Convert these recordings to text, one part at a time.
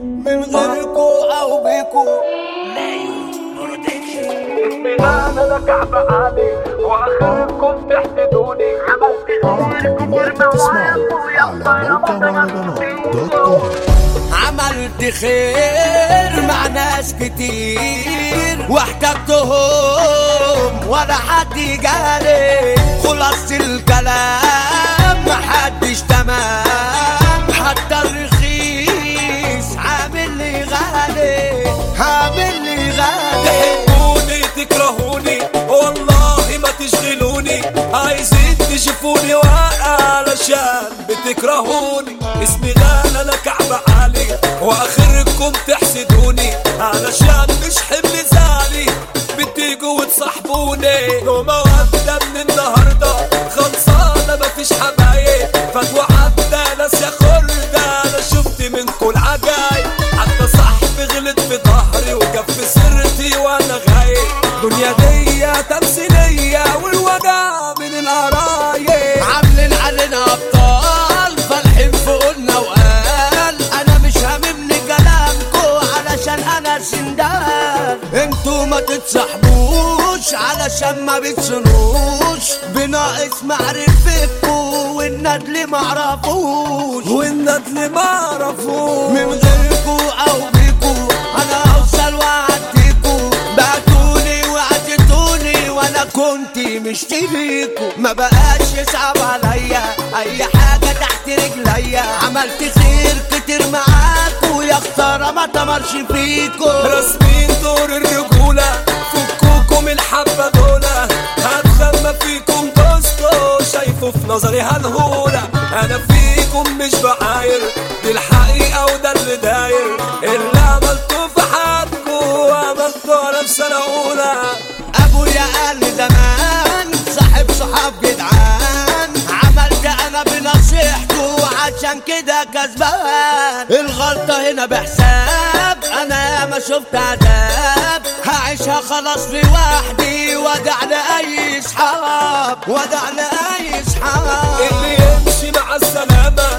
من غيركو او بيكو انا لا كعب عالي واخركم تحسدوني انتم دلوقتي بتسمعوا على موقع مهرجانات دوت كوم عملت خير مع ناس كتير واحتجتهم ولا حد جالي خلاص الكلام محدش تمام حتى الرخيص عامل لي غالي عامل لي غالي تحبوني تكرهوني والله ما تشغلوني عايزين تشوفوني واقع علشان بتكرهوني اسمي غالي انا كعب عالي واخركم تحسدوني علشان مش حمل زعلي بتيجوا وتصاحبوني لو مودة من النهاردة خلصانة مفيش حبايب فتوى عدى ناس يا خردة انا شفت منكم العجايب حتى صاحبي غلط في ظهري وكف سرتي وانا غايب دنيا دي تمثيلية والوجع من القرايب عاملين علينا ابطال فالحين في قلنا وقال انا مش هاممني كلامكو علشان انا سندال انتوا ما تتصاحبوش علشان ما بتصنوش بناقص معرفتكو والندل معرفوش والندل معرفوش من غيركو او بيكو انا اوصل وعديكو بعتوني وعدتوني وانا كنت مشتريكو ما بقاش يصعب عليا اي حاجه تحت رجليا عملت خير كتير معاكو يا خساره ما تمرش فيكو راسمين دور الرجولة فكوكم الحبة دولة هتخمى فيكم كوستو شايفه في نظري هالهولة انا فيكم مش بعاير دي الحقيقة وده اللي داير اللي عملته في حياتكم عملته انا في سنة اولى ابويا قال لي زمان صاحب صحاب جدعان عملت انا بنصيحته عشان كده كسبان الغلطة هنا بحساب انا ما شفت عذاب هعيشها خلاص لوحدي ودع لاي اصحاب ودع لاي اصحاب اللي يمشي مع السلامة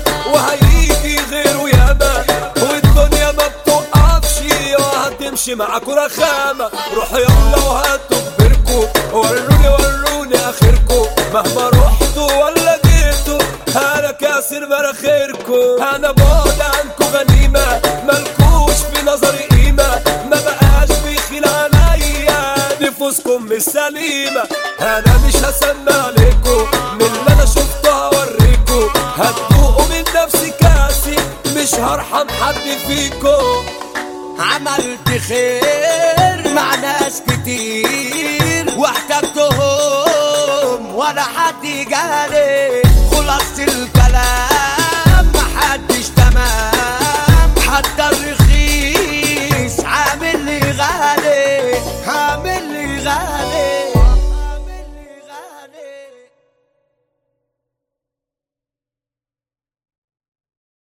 وهيجي غيره ياما والدنيا ما بتوقفش وهتمشي معاكوا رخامة روحوا يلا وهاتوا كبركوا وروني وروني اخركوا مهما رحتوا ولا جيتوا انا كاسر مراخيركوا انا بعد عنكوا غنيمة ملكوش في نظري قيمة ما بقاش بيخيل عليا نفوسكم مش سليمة انا مش هسمى عليكم من اللي انا شفته هوريكم هتدوقوا من نفسي كاسي مش هرحم حد فيكم عملت خير مع ناس كتير واحتجتهم ولا حد جالي خلاص الكلام